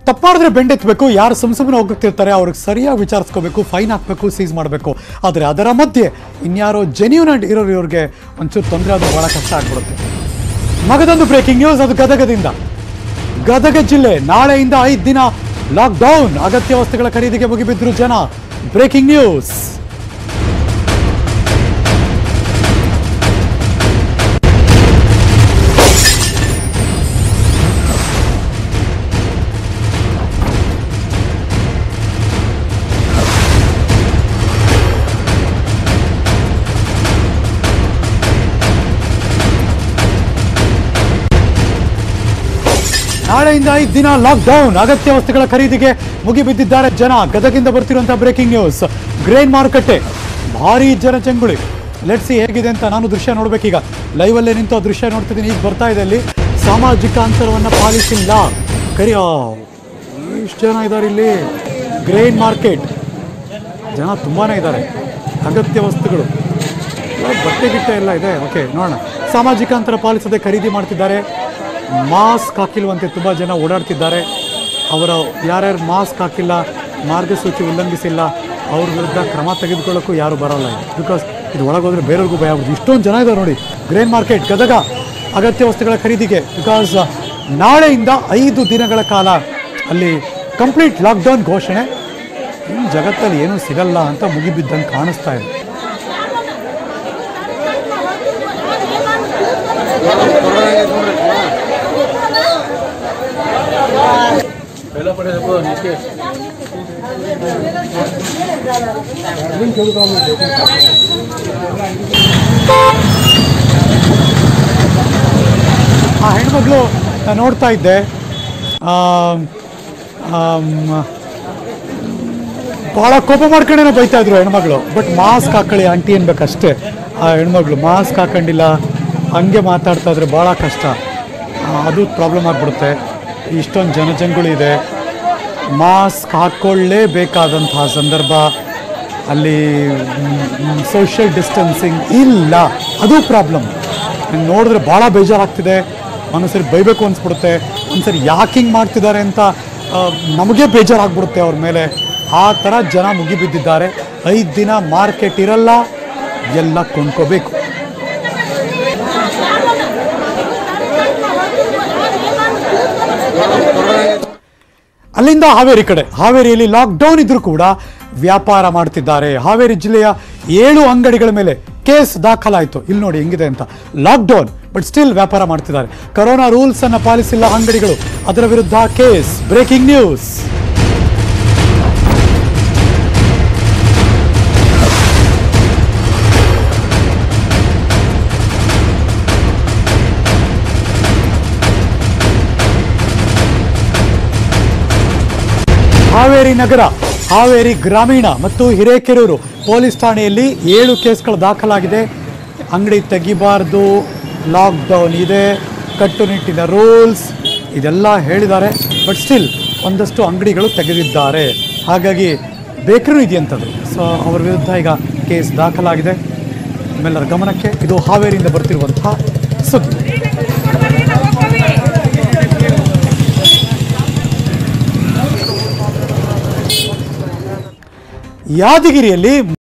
ತಪ್ಪು ಮಾಡಿದ್ರೆ ಬೆಂಡೆತ್ತಬೇಕು ಯಾರು ಸುಮ್ ಸುಮ್ಮನೆ ಹೋಗ್ತಿರ್ತಾರೆ ಅವ್ರಿಗೆ ಸರಿಯಾಗಿ ವಿಚಾರಿಸ್ಕೋಬೇಕು ಫೈನ್ ಹಾಕಬೇಕು ಸೀಸ್ ಮಾಡಬೇಕು ಆದರೆ ಅದರ ಮಧ್ಯೆ ಇನ್ಯಾರೋ ಜೆನ್ಯೂನ್ ಅಂಡ್ ಇರೋರು ಇವ್ರಿಗೆ ಒಂಚೂರು ತೊಂದರೆ ಆದರೂ ಭಾಳ ಕಷ್ಟ ಆಗ್ಬಿಡುತ್ತೆ ಮಗದೊಂದು ಬ್ರೇಕಿಂಗ್ ನ್ಯೂಸ್ ಅದು ಗದಗದಿಂದ ಗದಗ ಜಿಲ್ಲೆ ನಾಳೆಯಿಂದ ಐದು ದಿನ ಲಾಕ್ಡೌನ್ ಅಗತ್ಯ ವಸ್ತುಗಳ ಖರೀದಿಗೆ ಮುಗಿಬಿದ್ರು ಜನ ಬ್ರೇಕಿಂಗ್ ನ್ಯೂಸ್ ನಾಳೆಯಿಂದ ಐದು ದಿನ ಲಾಕ್ಡೌನ್ ಅಗತ್ಯ ವಸ್ತುಗಳ ಖರೀದಿಗೆ ಮುಗಿಬಿದ್ದಿದ್ದಾರೆ ಜನ ಗದಗಿಂದ ಬರ್ತಿರುವಂತಹ ಬ್ರೇಕಿಂಗ್ ನ್ಯೂಸ್ ಗ್ರೇನ್ ಮಾರುಕಟ್ಟೆ ಭಾರಿ ಜನಚಂಗುಳಿ ಲೆಟ್ಸಿ ಹೇಗಿದೆ ಅಂತ ನಾನು ದೃಶ್ಯ ನೋಡ್ಬೇಕೀಗ ಲೈವಲ್ಲೇ ನಿಂತು ಆ ದೃಶ್ಯ ನೋಡ್ತಿದ್ದೀನಿ ಈಗ ಬರ್ತಾ ಇದೆ ಅಲ್ಲಿ ಸಾಮಾಜಿಕ ಅಂತರವನ್ನು ಪಾಲಿಸಿಲ್ಲ ಕರಿಯ ಇಷ್ಟು ಜನ ಇದ್ದಾರೆ ಇಲ್ಲಿ ಗ್ರೇನ್ ಮಾರ್ಕೆಟ್ ಜನ ತುಂಬಾ ಇದ್ದಾರೆ ಅಗತ್ಯ ವಸ್ತುಗಳು ಎಲ್ಲ ಬಟ್ಟೆ ಗಿಟ್ಟೆ ಎಲ್ಲ ಇದೆ ಓಕೆ ನೋಡೋಣ ಸಾಮಾಜಿಕ ಅಂತರ ಪಾಲಿಸದೆ ಖರೀದಿ ಮಾಡ್ತಿದ್ದಾರೆ ಮಾಸ್ಕ್ ಹಾಕಿಲ್ವಂತೆ ತುಂಬ ಜನ ಓಡಾಡ್ತಿದ್ದಾರೆ ಅವರ ಯಾರ್ಯಾರು ಮಾಸ್ಕ್ ಹಾಕಿಲ್ಲ ಮಾರ್ಗಸೂಚಿ ಉಲ್ಲಂಘಿಸಿಲ್ಲ ಅವ್ರ ವಿರುದ್ಧ ಕ್ರಮ ತೆಗೆದುಕೊಳ್ಳೋಕ್ಕೂ ಯಾರು ಬರೋಲ್ಲ ಇದು ಬಿಕಾಸ್ ಇದು ಒಳಗೋದ್ರೆ ಬೇರೆಯವ್ರಿಗೂ ಭಯ ಆಗ್ಬೋದು ಇಷ್ಟೊಂದು ಜನ ಇದ್ದಾರೆ ನೋಡಿ ಗ್ರೇನ್ ಮಾರ್ಕೆಟ್ ಗದಗ ಅಗತ್ಯ ವಸ್ತುಗಳ ಖರೀದಿಗೆ ಬಿಕಾಸ್ ನಾಳೆಯಿಂದ ಐದು ದಿನಗಳ ಕಾಲ ಅಲ್ಲಿ ಕಂಪ್ಲೀಟ್ ಲಾಕ್ಡೌನ್ ಘೋಷಣೆ ಇನ್ನು ಜಗತ್ತಲ್ಲಿ ಏನೂ ಸಿಗಲ್ಲ ಅಂತ ಮುಗಿಬಿದ್ದಂಗೆ ಕಾಣಿಸ್ತಾ ಇದೆ ಆ ಹೆಣ್ಮಗಳು ನಾನು ನೋಡ್ತಾ ಇದ್ದೆ ಆಮ್, ಆಮ್, ಭಾಳ ಕೋಪ ಮಾಡ್ಕೊಂಡೇನೆ ಬೈತಾ ಇದ್ರು ಹೆಣ್ಮಗಳು ಬಟ್ ಮಾಸ್ಕ್ ಹಾಕೊಳ್ಳಿ ಆಂಟಿ ಅನ್ಬೇಕಷ್ಟೇ ಆ ಹೆಣ್ಮಗಳು ಮಾಸ್ಕ್ ಹಾಕೊಂಡಿಲ್ಲ ಹಂಗೆ ಮಾತಾಡ್ತಾ ಇದ್ರೆ ಭಾಳ ಕಷ್ಟ ಆ, ಅದು ಪ್ರಾಬ್ಲಮ್ ಆಗಿಬಿಡುತ್ತೆ ಇಷ್ಟೊಂದು ಜನಜಂಗುಳಿ ಇದೆ ಮಾಸ್ಕ್ ಹಾಕ್ಕೊಳ್ಳೇಬೇಕಾದಂತಹ ಸಂದರ್ಭ ಅಲ್ಲಿ ಸೋಷಿಯಲ್ ಡಿಸ್ಟೆನ್ಸಿಂಗ್ ಇಲ್ಲ ಅದು ಪ್ರಾಬ್ಲಮ್ ನೋಡಿದ್ರೆ ಭಾಳ ಬೇಜಾರಾಗ್ತಿದೆ ಒಂದೊಂದ್ಸರಿ ಬೈಬೇಕು ಅನ್ಸ್ಬಿಡುತ್ತೆ ಒಂದ್ಸರಿ ಯಾಕೆ ಹಿಂಗೆ ಮಾಡ್ತಿದ್ದಾರೆ ಅಂತ ಆ, ನಮಗೆ ಬೇಜಾರಾಗ್ಬಿಡುತ್ತೆ ಅವ್ರ ಮೇಲೆ ಆ ಥರ ಜನ ಮುಗಿಬಿದ್ದಿದ್ದಾರೆ ಐದು ದಿನ ಮಾರ್ಕೆಟ್ ಇರಲ್ಲ ಎಲ್ಲ ಕೊಂಡ್ಕೋಬೇಕು ಅಲ್ಲಿಂದ ಹಾವೇರಿ ಕಡೆ ಹಾವೇರಿಯಲ್ಲಿ ಲಾಕ್ಡೌನ್ ಇದ್ರೂ ಕೂಡ ವ್ಯಾಪಾರ ಮಾಡ್ತಿದ್ದಾರೆ ಹಾವೇರಿ ಜಿಲ್ಲೆಯ ಏಳು ಅಂಗಡಿಗಳ ಮೇಲೆ ಕೇಸ್ ದಾಖಲಾಯಿತು ಇಲ್ಲಿ ನೋಡಿ ಹೆಂಗಿದೆ ಅಂತ ಲಾಕ್ಡೌನ್ ಬಟ್ ಸ್ಟಿಲ್ ವ್ಯಾಪಾರ ಮಾಡ್ತಿದ್ದಾರೆ ಕೊರೋನಾ ರೂಲ್ಸ್ ಅನ್ನ ಪಾಲಿಸಿಲ್ಲ ಅಂಗಡಿಗಳು ಅದರ ವಿರುದ್ಧ ಕೇಸ್ ಬ್ರೇಕಿಂಗ್ ನ್ಯೂಸ್ ಹಾವೇರಿ ನಗರ ಹಾವೇರಿ ಗ್ರಾಮೀಣ ಮತ್ತು ಹಿರೇಕೆರೂರು ಪೊಲೀಸ್ ಠಾಣೆಯಲ್ಲಿ ಏಳು ಕೇಸ್ಗಳು ದಾಖಲಾಗಿದೆ ಅಂಗಡಿ ತೆಗಿಬಾರ್ದು ಲಾಕ್ಡೌನ್ ಇದೆ ಕಟ್ಟುನಿಟ್ಟಿನ ರೂಲ್ಸ್ ಇದೆಲ್ಲ ಹೇಳಿದ್ದಾರೆ ಬಟ್ ಸ್ಟಿಲ್ ಒಂದಷ್ಟು ಅಂಗಡಿಗಳು ತೆಗೆದಿದ್ದಾರೆ ಹಾಗಾಗಿ ಬೇಕರಿ ಇದೆಯಂಥದ್ದು ಸೊ ಅವರ ವಿರುದ್ಧ ಈಗ ಕೇಸ್ ದಾಖಲಾಗಿದೆ ನಿಮ್ಮೆಲ್ಲರ ಗಮನಕ್ಕೆ ಇದು ಹಾವೇರಿಯಿಂದ ಬರ್ತಿರುವಂತಹ ಸುದ್ದಿ ಯಾದಗಿರಿಯಲ್ಲಿ